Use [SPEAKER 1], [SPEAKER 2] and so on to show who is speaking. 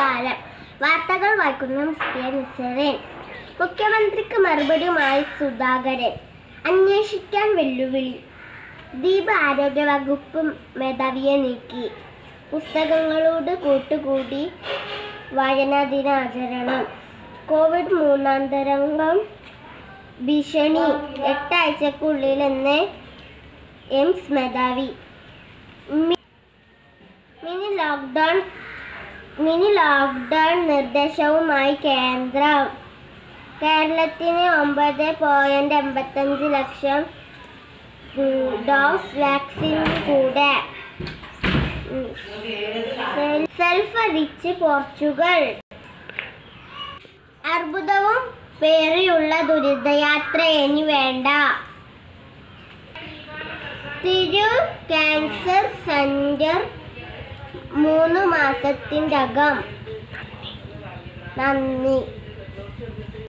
[SPEAKER 1] നമസ്കാരം വാർത്തകൾ വായിക്കുന്ന മിസ്റ്റിയ നിസറിൻ മുഖ്യമന്ത്രിക്ക് മറുപടിയുമായി സുധാകരൻ അന്വേഷിക്കാൻ വെല്ലുവിളി ദ്വീപ് ആരോഗ്യ വകുപ്പ് മേധാവിയെ നീക്കി പുസ്തകങ്ങളോട് കൂട്ടുകൂടി വായനാ ദിനാചരണം കോവിഡ് മൂന്നാം തരംഗം ഭീഷണി എട്ടാഴ്ചക്കുള്ളിലെന്ന് എയിംസ് മേധാവി മി- മിനി ലോക്ക്ഡൗൺ മിനി ലോക്ക്ഡൗൺ നിർദ്ദേശവുമായി കേന്ദ്രം കേരളത്തിന് ഒമ്പത് പോയിന്റ് എൺപത്തഞ്ച് ലക്ഷം ഉം, ഡോസ് വാക്സിൻ കൂടെ ഉം, സെൽ- സെൽഫ് അടിച്ച് പോർച്ചുഗൽ അർബുദവും പേറിയുള്ള ദുരിതയാത്ര ഇനി വേണ്ട തിരു ക്യാൻസർ സെന്റർ മൂന്ന് മാസത്തിൻ്റെ അകം നന്ദി